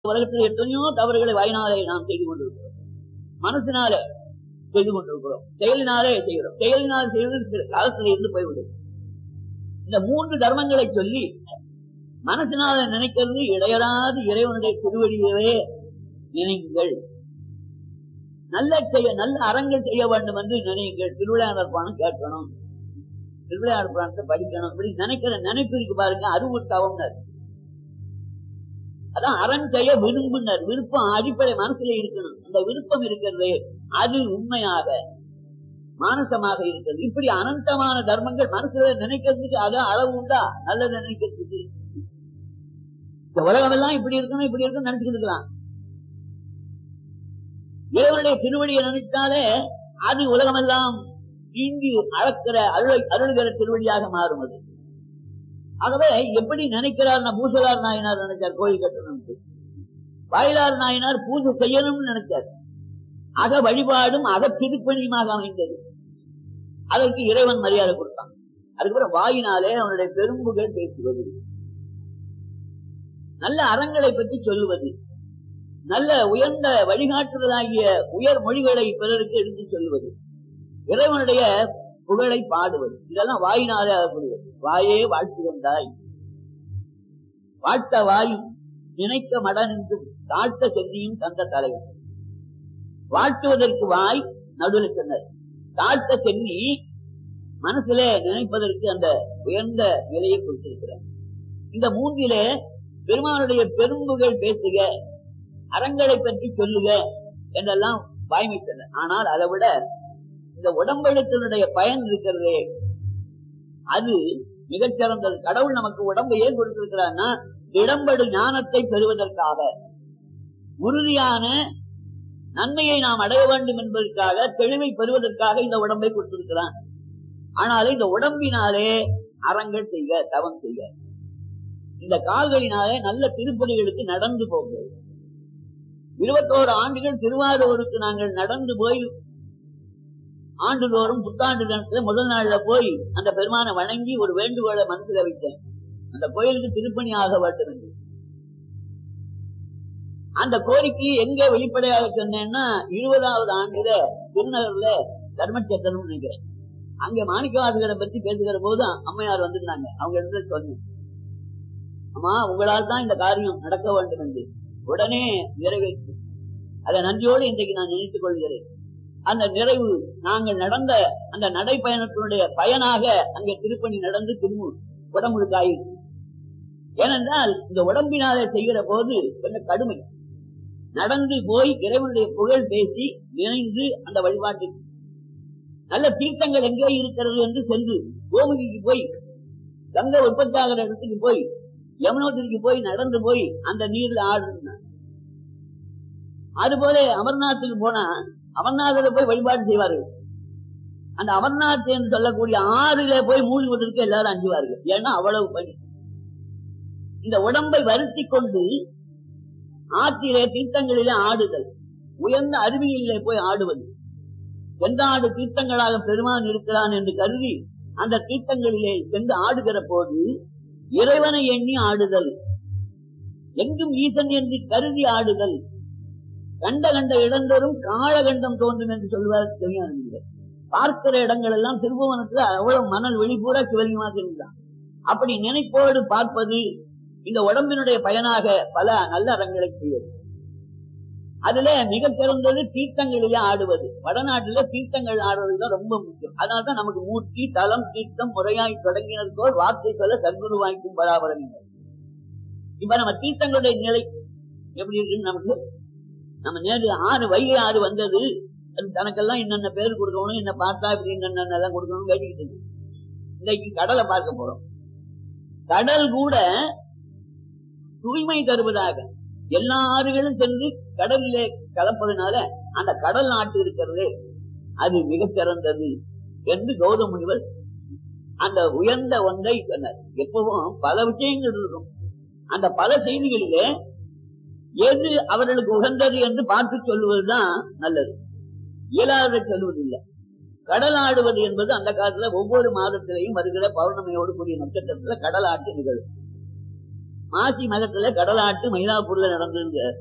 உலகத்தில் எத்தனையோ தவறுகளை வாயினாலே நாம் செய்து கொண்டிருக்கிறோம் மனசினாலே செய்து கொண்டிருக்கிறோம் செயலினாலே செய்கிறோம் செயலினால் செய்வது காலத்தில் இருந்து போய்விடும் இந்த மூன்று தர்மங்களை சொல்லி மனசினால நினைக்கிறது இடையராது இறைவனுடைய திருவடியவே நினைங்கள் நல்ல செய்ய நல்ல அறங்கள் செய்ய வேண்டும் என்று நினைங்கள் திருவிளையாடல் பணம் கேட்கணும் திருவிளையாடல் பணத்தை படிக்கணும் இப்படி நினைக்கிற நினைப்பு இருக்கு பாருங்க அது ஒரு தவம்னர் அதான் அரண் செய்ய விரும்புனர் விருப்பம் அடிப்படை மனசுல இருக்கணும் அந்த விருப்பம் இருக்கிறது அது உண்மையாக மானசமாக இருக்கிறது இப்படி அனந்தமான தர்மங்கள் மனசுல நினைக்கிறதுக்கு அதான் அளவு உண்டா நல்லது நினைக்கிறதுக்கு இந்த உலகம் எல்லாம் இப்படி இருக்கணும் இப்படி இருக்கணும் நினைச்சுக்கிட்டு இருக்கலாம் இறைவனுடைய திருவடியை நினைத்தாலே அது உலகமெல்லாம் இங்கு அளக்கிற அருள் அருள்கிற திருவடியாக மாறும் அது ஆகவே எப்படி நினைக்கிறார் பூசலார் நாயனார் நினைச்சார் கோயில் கட்டணும் வாயிலார் நாயனார் பூஜை செய்யணும்னு நினைச்சார் அக வழிபாடும் அக திருப்பணியுமாக அமைந்தது அதற்கு இறைவன் மரியாதை கொடுத்தான் அதுக்கப்புறம் வாயினாலே அவனுடைய பெரும்புகள் பேசுவது நல்ல அறங்களை பற்றி சொல்லுவது நல்ல உயர்ந்த வழிகாட்டுதலாகிய உயர் மொழிகளை பிறருக்கு எடுத்து சொல்லுவது இறைவனுடைய புகழை பாடுவது இதெல்லாம் வாயினாலே ஆகக்கூடியது வாயே வாழ்த்து வந்தாய் வாழ்த்த வாயும் நினைக்க மடனென்றும் தாழ்த்த சென்னியும் தந்த தலைவன் வாழ்த்துவதற்கு வாய் நடுவில் சொன்னார் தாழ்த்த சென்னி மனசிலே நினைப்பதற்கு அந்த உயர்ந்த நிலையை கொடுத்திருக்கிறார் இந்த மூன்றிலே பெருமானுடைய பெரும்புகள் பேசுக அறங்களை பற்றி சொல்லுக என்றெல்லாம் வாய்மை சொன்னார் ஆனால் அதை விட இந்த உடம்பெழுத்தினுடைய பயன் இருக்கிறதே அது மிகச்சிறந்தது கடவுள் நமக்கு உடம்பை ஏன் கொடுத்திருக்கிறார்னா இடம்படு ஞானத்தை பெறுவதற்காக உறுதியான நன்மையை நாம் அடைய வேண்டும் என்பதற்காக தெளிவை பெறுவதற்காக இந்த உடம்பை கொடுத்திருக்கிறான் ஆனால் இந்த உடம்பினாலே அறங்கள் செய்க தவம் செய்க இந்த கால்களினாலே நல்ல திருப்பணிகளுக்கு நடந்து போகிறது இருபத்தோரு ஆண்டுகள் திருவாரூருக்கு நாங்கள் நடந்து போய் ஆண்டுதோறும் புத்தாண்டு தினத்துல முதல் நாள்ல போய் அந்த பெருமானை வணங்கி ஒரு வேண்டுகோளை மனசுல வைத்தேன் அந்த கோயிலுக்கு திருப்பணி ஆக வேண்டும் அந்த கோரிக்கையை எங்க வெளிப்படையாக சொன்னேன்னா இருபதாவது ஆண்டுல திருநகர்ல தர்மச்சத்திரம் நினைக்கிறேன் அங்க மாணிக்கவாசகரை பத்தி பேசுகிற போது அம்மையார் வந்திருந்தாங்க அவங்க இடத்துல சொன்னேன் அம்மா உங்களால் தான் இந்த காரியம் நடக்க வேண்டும் என்று உடனே நிறைவேற்று அதை நன்றியோடு இன்றைக்கு நான் நினைத்துக் கொள்கிறேன் அந்த நிறைவு நாங்கள் நடந்த அந்த நடைப்பயணத்தினுடைய பயனாக அங்கே திருப்பணி நடந்து திரும்பு உடம்புக்காயிருக்கு ஏனென்றால் இந்த உடம்பினாலே செய்கிற போது கொஞ்சம் கடுமை நடந்து போய் இறைவனுடைய புகழ் பேசி நினைந்து அந்த வழிபாட்டில் நல்ல தீர்த்தங்கள் எங்கே இருக்கிறது என்று சென்று கோமுகிக்கு போய் கங்கை உற்பத்தியாகிற இடத்துக்கு போய் யமுனோத்திரிக்கு போய் நடந்து போய் அந்த நீர்ல ஆடுனா அதுபோல அமர்நாத்துக்கு போனா அமர்நாதில போய் வழிபாடு செய்வார்கள் அந்த அமர்நாத் என்று சொல்லக்கூடிய ஆறுல போய் மூழ்குவதற்கு எல்லாரும் அஞ்சுவார்கள் ஏன்னா அவ்வளவு பணி இந்த உடம்பை வருத்தி கொண்டு ஆற்றிலே தீர்த்தங்களிலே ஆடுதல் உயர்ந்த அருவிகளிலே போய் ஆடுவது எந்த ஆடு தீர்த்தங்களாக பெருமான் இருக்கிறான் என்று கருதி அந்த தீர்த்தங்களிலே சென்று ஆடுகிற போது இறைவனை எண்ணி ஆடுதல் எங்கும் ஈசன் என்று கருதி ஆடுதல் கண்ட கண்ட இடந்தோறும் காழகண்டம் தோன்றும் என்று சொல்வார் தெரியாது பார்க்கிற இடங்கள் எல்லாம் திருபுவனத்துல அவ்வளவு மணல் வெளிப்பூரா சிவலிங்கமாக இருந்தான் அப்படி நினைப்போடு பார்ப்பது இந்த உடம்பினுடைய பயனாக பல நல்ல அறங்களை செய்வது அதுல மிக சிறந்தது தீர்த்தங்களிலே ஆடுவது வடநாட்டுல தீர்த்தங்கள் ஆடுவதுதான் ரொம்ப முக்கியம் அதனால்தான் நமக்கு மூர்த்தி தலம் தீர்த்தம் முறையாய் தொடங்கினதோர் வார்த்தை சொல்ல சத்குரு வாய்க்கும் பராபரம் இப்ப நம்ம தீர்த்தங்களுடைய நிலை எப்படி இருக்குன்னு நமக்கு நம்ம நேரு ஆறு வைகை ஆறு வந்தது அது தனக்கெல்லாம் என்னென்ன பேர் கொடுக்கணும் என்ன பார்த்தா இப்படி என்னென்ன எல்லாம் கொடுக்கணும் கேட்டுக்கிட்டு இருக்கு. இன்னைக்கு கடலை பார்க்க போறோம் கடல் கூட தூய்மை தருவதாக எல்லா ஆறுகளும் சென்று கடலிலே கலப்பதனால அந்த கடல் நாட்டு இருக்கிறதே அது மிக சிறந்தது என்று கௌதம முனிவர் அந்த உயர்ந்த ஒன்றை சொன்னார் எப்பவும் பல விஷயங்கள் இருக்கும் அந்த பல செய்திகளிலே எது அவர்களுக்கு உகந்தது என்று பார்த்து சொல்லுவதுதான் நல்லது இயலாத சொல்வதில்லை கடலாடுவது என்பது அந்த காலத்துல ஒவ்வொரு மாதத்திலையும் வருகிற பௌர்ணமியோடு கூடிய நட்சத்திரத்துல கடலாட்டு நிகழும் மாசி மகத்துல கடலாட்டு மயிலாப்பூர்ல நடந்ததுங்க